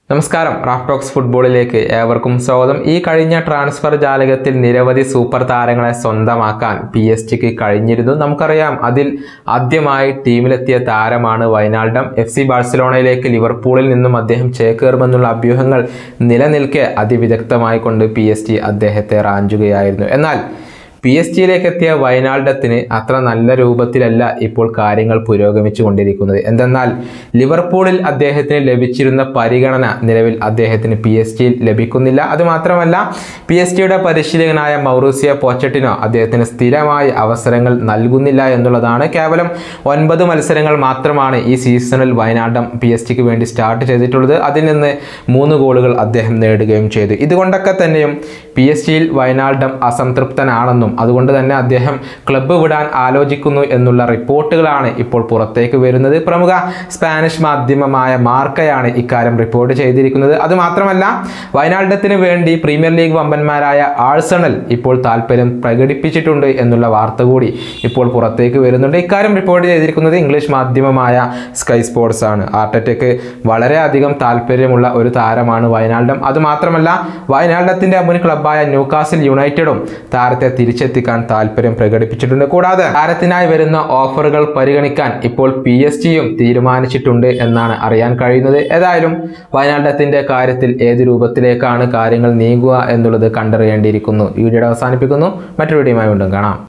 നമസ്കാരം റാഫ്റ്റോക്സ് ഫുട്ബോളിലേക്ക് ഏവർക്കും സ്വാഗതം ഈ കഴിഞ്ഞ ട്രാൻസ്ഫർ ജാലകത്തിൽ നിരവധി സൂപ്പർ താരങ്ങളെ സ്വന്തമാക്കാൻ പി എസ് ജിക്ക് കഴിഞ്ഞിരുന്നു നമുക്കറിയാം അതിൽ ആദ്യമായി ടീമിലെത്തിയ താരമാണ് വൈനാൾഡം എഫ് സി ബാഴ്സലോണയിലേക്ക് ലിവർപൂളിൽ നിന്നും അദ്ദേഹം ചേക്കേറുമെന്നുള്ള അഭ്യൂഹങ്ങൾ നിലനിൽക്കെ അതിവിദഗ്ധമായി കൊണ്ട് പി എസ് ജി അദ്ദേഹത്തെ റാഞ്ചുകയായിരുന്നു എന്നാൽ പി എസ് ജിയിലേക്ക് എത്തിയ വയനാൾഡത്തിന് അത്ര നല്ല രൂപത്തിലല്ല ഇപ്പോൾ കാര്യങ്ങൾ പുരോഗമിച്ചു കൊണ്ടിരിക്കുന്നത് എന്തെന്നാൽ ലിവർപൂളിൽ അദ്ദേഹത്തിന് ലഭിച്ചിരുന്ന പരിഗണന നിലവിൽ അദ്ദേഹത്തിന് പി എസ് ജിയിൽ ലഭിക്കുന്നില്ല അതുമാത്രമല്ല പി എസ് ജിയുടെ പരിശീലകനായ മൗറൂസിയ പോച്ചട്ടിനോ അദ്ദേഹത്തിന് സ്ഥിരമായി അവസരങ്ങൾ നൽകുന്നില്ല എന്നുള്ളതാണ് കേവലം ഒൻപത് മത്സരങ്ങൾ മാത്രമാണ് ഈ സീസണിൽ വയനാടം പി എസ് ജിക്ക് വേണ്ടി സ്റ്റാർട്ട് ചെയ്തിട്ടുള്ളത് അതിൽ നിന്ന് മൂന്ന് ഗോളുകൾ അദ്ദേഹം നേടുകയും ചെയ്തു ഇതുകൊണ്ടൊക്കെ തന്നെയും പി എസ് ജിയിൽ വയനാൾഡം അസംതൃപ്തനാണെന്നും അതുകൊണ്ട് തന്നെ അദ്ദേഹം ക്ലബ്ബ് വിടാൻ ആലോചിക്കുന്നു എന്നുള്ള റിപ്പോർട്ടുകളാണ് ഇപ്പോൾ പുറത്തേക്ക് വരുന്നത് പ്രമുഖ സ്പാനിഷ് മാധ്യമമായ മാർക്കയാണ് ഇക്കാര്യം റിപ്പോർട്ട് ചെയ്തിരിക്കുന്നത് അതുമാത്രമല്ല വയനാൾഡത്തിന് വേണ്ടി പ്രീമിയർ ലീഗ് വമ്പന്മാരായ ആഴ്സണൽ ഇപ്പോൾ താല്പര്യം പ്രകടിപ്പിച്ചിട്ടുണ്ട് എന്നുള്ള വാർത്ത കൂടി ഇപ്പോൾ പുറത്തേക്ക് വരുന്നുണ്ട് ഇക്കാര്യം റിപ്പോർട്ട് ചെയ്തിരിക്കുന്നത് ഇംഗ്ലീഷ് മാധ്യമമായ സ്കൈ സ്പോർട്സ് ആണ് ആർട്ടറ്റയ്ക്ക് വളരെയധികം താല്പര്യമുള്ള ഒരു താരമാണ് വയനാൾഡം അതുമാത്രമല്ല വയനാൾഡത്തിന്റെ മുൻ ക്ലബ്ബായ ന്യൂകാസിൽ യുണൈറ്റഡും താരത്തെ തിരിച്ചെത്തിക്കാൻ താല്പര്യം പ്രകടിപ്പിച്ചിട്ടുണ്ട് കൂടാതെ താരത്തിനായി വരുന്ന ഓഫറുകൾ പരിഗണിക്കാൻ ഇപ്പോൾ പി എസ് ജിയും തീരുമാനിച്ചിട്ടുണ്ട് എന്നാണ് അറിയാൻ കഴിയുന്നത് ഏതായാലും വയനാട്ടത്തിന്റെ കാര്യത്തിൽ ഏത് രൂപത്തിലേക്കാണ് കാര്യങ്ങൾ നീങ്ങുക എന്നുള്ളത് കണ്ടറിയേണ്ടിയിരിക്കുന്നു ഈ വീഡിയോ അവസാനിപ്പിക്കുന്നു മറ്റൊരു വീഡിയോയുമായി വീണ്ടും കാണാം